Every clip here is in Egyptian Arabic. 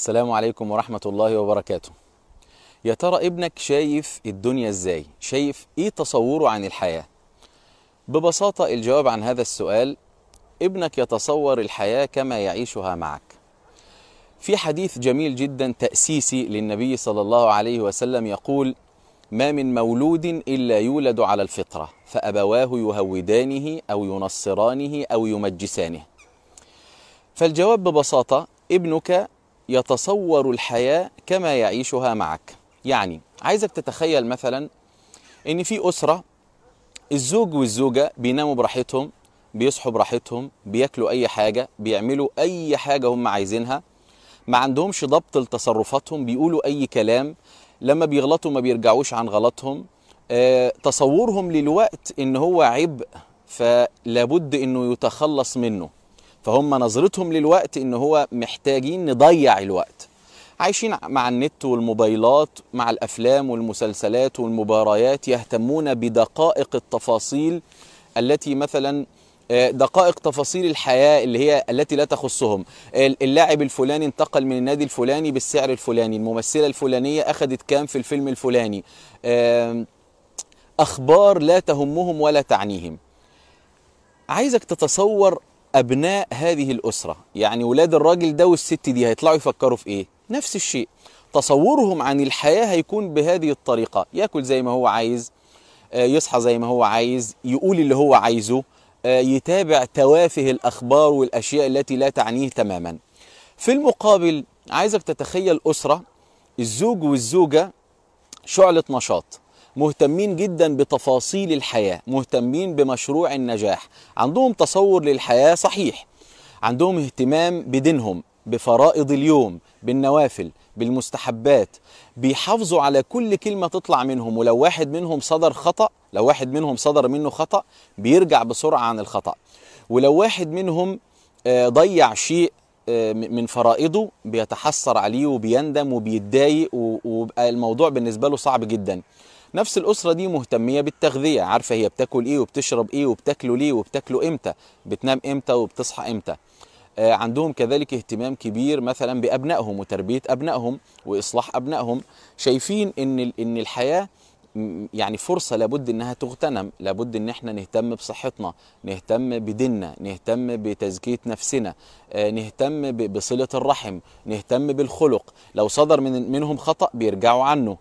السلام عليكم ورحمة الله وبركاته يا ترى ابنك شايف الدنيا ازاي شايف ايه تصوره عن الحياة ببساطة الجواب عن هذا السؤال ابنك يتصور الحياة كما يعيشها معك في حديث جميل جدا تأسيسي للنبي صلى الله عليه وسلم يقول ما من مولود إلا يولد على الفطرة فأبواه يهودانه أو ينصرانه أو يمجسانه فالجواب ببساطة ابنك يتصور الحياة كما يعيشها معك يعني عايزك تتخيل مثلا ان في أسرة الزوج والزوجة بيناموا براحتهم بيصحوا براحتهم بياكلوا أي حاجة بيعملوا أي حاجة هم عايزينها ما عندهمش ضبط لتصرفاتهم بيقولوا أي كلام لما بيغلطوا ما بيرجعوش عن غلطهم آه، تصورهم للوقت ان هو عبء فلابد انه يتخلص منه فهم نظرتهم للوقت ان هو محتاجين نضيع الوقت عايشين مع النت والموبايلات مع الافلام والمسلسلات والمباريات يهتمون بدقائق التفاصيل التي مثلا آه، دقائق تفاصيل الحياة اللي هي التي لا تخصهم اللاعب الفلاني انتقل من النادي الفلاني بالسعر الفلاني الممثلة الفلانية أخذت كام في الفيلم الفلاني آم، أخبار لا تهمهم ولا تعنيهم عايزك تتصور أبناء هذه الأسرة يعني ولاد الراجل ده والست دي هيطلعوا يفكروا في إيه نفس الشيء تصورهم عن الحياة هيكون بهذه الطريقة يأكل زي ما هو عايز آه، يصحى زي ما هو عايز يقول اللي هو عايزه آه، يتابع توافه الأخبار والأشياء التي لا تعنيه تماما في المقابل عايزك تتخيل أسرة الزوج والزوجة شعلة نشاط مهتمين جدا بتفاصيل الحياة مهتمين بمشروع النجاح عندهم تصور للحياة صحيح عندهم اهتمام بدينهم بفرائض اليوم بالنوافل بالمستحبات بيحافظوا على كل كلمة تطلع منهم ولو واحد منهم صدر خطأ لو واحد منهم صدر منه خطأ بيرجع بسرعة عن الخطأ ولو واحد منهم آه، ضيع شيء آه، م- من فرائضه بيتحسر عليه وبيندم وبيتضايق و- وبقى الموضوع بالنسبة له صعب جدا نفس الأسرة دي مهتمية بالتغذية عارفة هي بتاكل إيه وبتشرب إيه وبتاكله ليه وبتاكله إمتى بتنام إمتى وبتصحى إمتى آه، عندهم كذلك اهتمام كبير مثلا بأبنائهم وتربية أبنائهم وإصلاح أبنائهم شايفين إن ال- إن الحياة م- يعني فرصة لابد إنها تغتنم لابد إن إحنا نهتم بصحتنا نهتم بديننا نهتم بتزكية نفسنا آه، نهتم ب- بصلة الرحم نهتم بالخلق لو صدر من منهم خطأ بيرجعوا عنه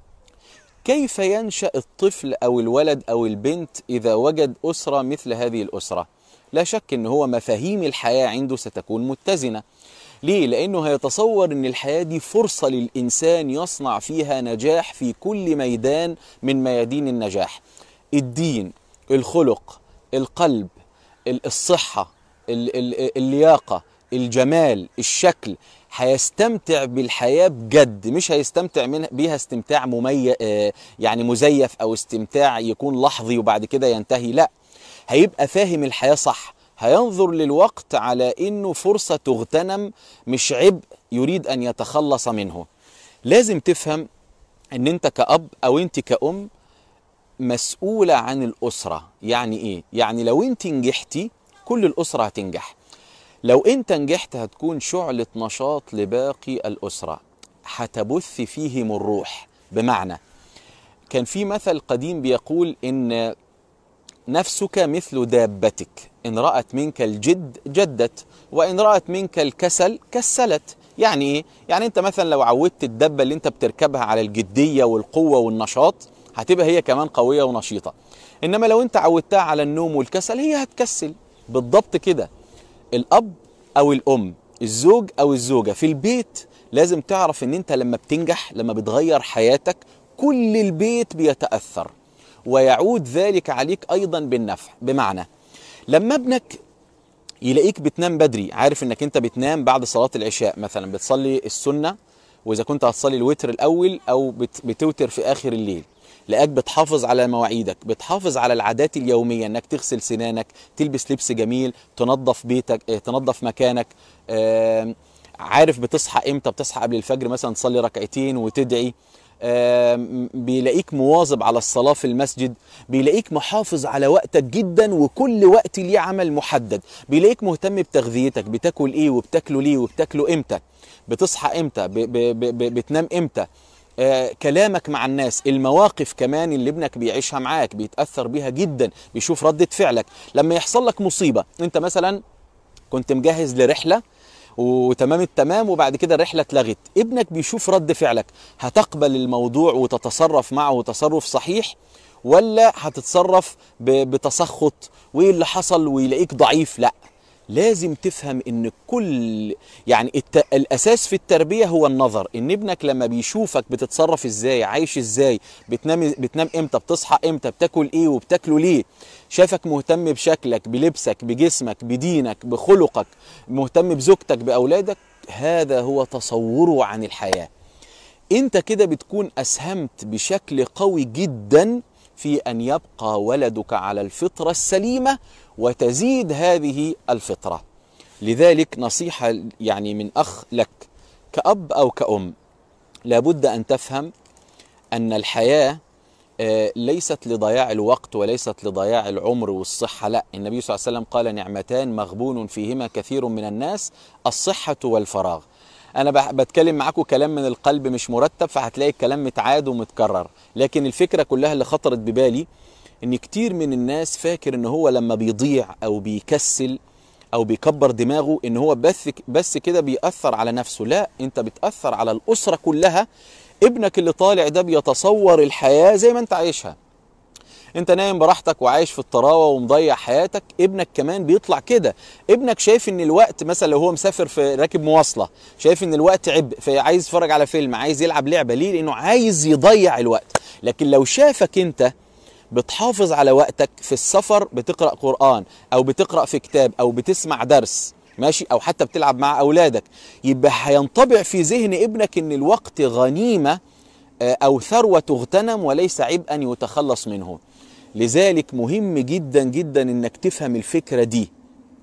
كيف ينشأ الطفل أو الولد أو البنت إذا وجد أسرة مثل هذه الأسرة؟ لا شك أن هو مفاهيم الحياة عنده ستكون متزنة ليه؟ لأنه هيتصور أن الحياة دي فرصة للإنسان يصنع فيها نجاح في كل ميدان من ميادين النجاح الدين الخلق القلب ال- الصحة ال- ال- اللياقة الجمال الشكل هيستمتع بالحياة بجد مش هيستمتع من بيها استمتاع ممي آه، يعني مزيف أو استمتاع يكون لحظي وبعد كده ينتهي لا هيبقى فاهم الحياة صح هينظر للوقت على إنه فرصة تغتنم مش عبء يريد أن يتخلص منه لازم تفهم ان انت كأب او انت كأم مسؤولة عن الأسرة يعني ايه؟ يعني لو انت نجحتي كل الأسرة هتنجح لو انت نجحت هتكون شعلة نشاط لباقي الأسرة هتبث فيهم الروح بمعنى كان في مثل قديم بيقول ان نفسك مثل دابتك إن رأت منك الجد جدت وإن رأت منك الكسل كسلت يعني إيه؟ يعني أنت مثلا لو عودت الدبة اللي أنت بتركبها على الجدية والقوة والنشاط هتبقى هي كمان قوية ونشيطة إنما لو أنت عودتها على النوم والكسل هي هتكسل بالضبط كده الأب أو الأم الزوج أو الزوجة في البيت لازم تعرف إن أنت لما بتنجح لما بتغير حياتك كل البيت بيتأثر ويعود ذلك عليك أيضا بالنفع بمعنى لما ابنك يلاقيك بتنام بدري عارف انك انت بتنام بعد صلاة العشاء مثلا بتصلي السنة واذا كنت هتصلي الوتر الاول او بت- بتوتر في اخر الليل لقاك بتحافظ على مواعيدك بتحافظ على العادات اليومية انك تغسل سنانك تلبس لبس جميل تنظف بيتك اه، تنظف مكانك آم، عارف بتصحى امتى بتصحى قبل الفجر مثلا تصلي ركعتين وتدعي آم، بيلاقيك مواظب على الصلاة في المسجد بيلاقيك محافظ على وقتك جدا وكل وقت ليه عمل محدد بيلاقيك مهتم بتغذيتك بتاكل ايه وبتاكله ليه وبتاكله امتى بتصحى امتى ب ب ب ب بتنام امتى آه كلامك مع الناس المواقف كمان اللي ابنك بيعيشها معاك بيتأثر بيها جدا بيشوف ردة فعلك لما يحصل لك مصيبة انت مثلا كنت مجهز لرحلة وتمام التمام وبعد كده الرحلة اتلغت ابنك بيشوف رد فعلك هتقبل الموضوع وتتصرف معه تصرف صحيح ولا هتتصرف ب- بتسخط وايه اللي حصل ويلاقيك ضعيف لا لازم تفهم ان كل يعني الت... الاساس في التربيه هو النظر ان ابنك لما بيشوفك بتتصرف ازاي عايش ازاي بتنام بتنام امتى بتصحى امتى بتاكل ايه وبتاكله ليه شافك مهتم بشكلك بلبسك بجسمك بدينك بخلقك مهتم بزوجتك باولادك هذا هو تصوره عن الحياه انت كده بتكون اسهمت بشكل قوي جدا في ان يبقى ولدك على الفطره السليمه وتزيد هذه الفطره لذلك نصيحه يعني من اخ لك كاب او كأم لابد ان تفهم ان الحياه آه، ليست لضياع الوقت وليست لضياع العمر والصحه لا النبي صلى الله عليه وسلم قال نعمتان مغبون فيهما كثير من الناس الصحه والفراغ انا بح- بتكلم معاكم كلام من القلب مش مرتب فهتلاقي الكلام متعاد ومتكرر لكن الفكره كلها اللي خطرت ببالي ان كتير من الناس فاكر ان هو لما بيضيع او بيكسل او بيكبر دماغه ان هو بس بس كده بيأثر على نفسه لا انت بتأثر على الأسرة كلها ابنك اللي طالع ده بيتصور الحياة زي ما انت عايشها انت نايم براحتك وعايش في الطراوه ومضيع حياتك ابنك كمان بيطلع كده ابنك شايف ان الوقت مثلا لو هو مسافر في راكب مواصله شايف ان الوقت عبء فعايز يتفرج على فيلم عايز يلعب لعبه ليه لانه عايز يضيع الوقت لكن لو شافك انت بتحافظ على وقتك في السفر بتقرا قران او بتقرا في كتاب او بتسمع درس ماشي او حتى بتلعب مع اولادك يبقى هينطبع في ذهن ابنك ان الوقت غنيمه آه، او ثروه تغتنم وليس عبئا يتخلص منه لذلك مهم جدا جدا انك تفهم الفكره دي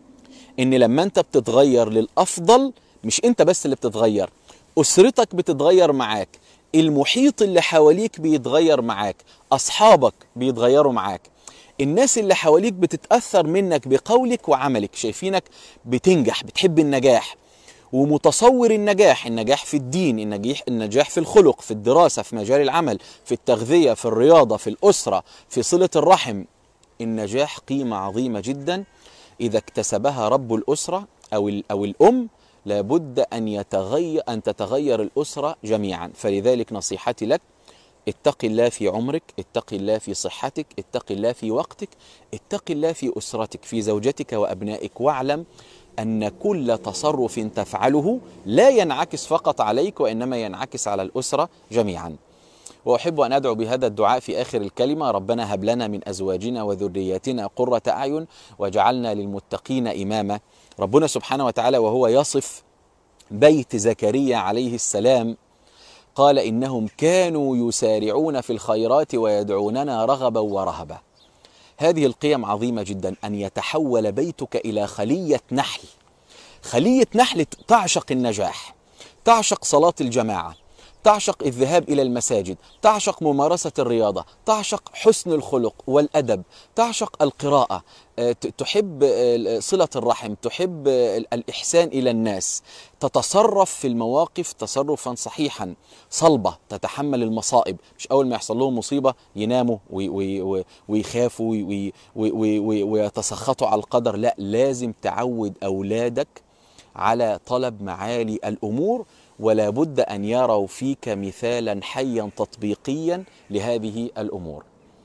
ان لما انت بتتغير للافضل مش انت بس اللي بتتغير اسرتك بتتغير معاك المحيط اللي حواليك بيتغير معاك اصحابك بيتغيروا معاك الناس اللي حواليك بتتاثر منك بقولك وعملك شايفينك بتنجح بتحب النجاح ومتصور النجاح النجاح في الدين النجاح النجاح في الخلق في الدراسة في مجال العمل في التغذية في الرياضة في الأسرة في صلة الرحم النجاح قيمة عظيمة جدا إذا اكتسبها رب الأسرة أو ال- أو الأم لابد أن يتغير أن تتغير الأسرة جميعا فلذلك نصيحتي لك اتق الله في عمرك اتق الله في صحتك اتق الله في وقتك اتق الله في أسرتك في زوجتك وأبنائك واعلم أن كل تصرف تفعله لا ينعكس فقط عليك وإنما ينعكس على الأسرة جميعا وأحب أن أدعو بهذا الدعاء في آخر الكلمة ربنا هب لنا من أزواجنا وذرياتنا قرة أعين وجعلنا للمتقين إماما ربنا سبحانه وتعالى وهو يصف بيت زكريا عليه السلام قال إنهم كانوا يسارعون في الخيرات ويدعوننا رغبا ورهبا هذه القيم عظيمة جدا أن يتحول بيتك إلى خلية نحل خلية نحل تعشق النجاح تعشق صلاة الجماعة تعشق الذهاب إلى المساجد تعشق ممارسة الرياضة تعشق حسن الخلق والأدب تعشق القراءة آه، ت- تحب آه، صلة الرحم تحب آه، الإحسان إلى الناس تتصرف في المواقف تصرفا صحيحا صلبة تتحمل المصائب مش أول ما يحصل لهم مصيبة يناموا وي- وي- وي- ويخافوا وي- وي- وي- وي- ويتسخطوا على القدر لا لازم تعود أولادك على طلب معالي الامور ولا بد ان يروا فيك مثالا حيا تطبيقيا لهذه الامور.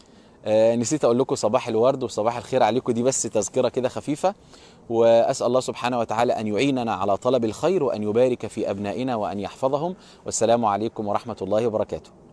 آه نسيت اقول لكم صباح الورد وصباح الخير عليكم دي بس تذكره كده خفيفه واسال الله سبحانه وتعالى ان يعيننا على طلب الخير وان يبارك في ابنائنا وان يحفظهم والسلام عليكم ورحمه الله وبركاته.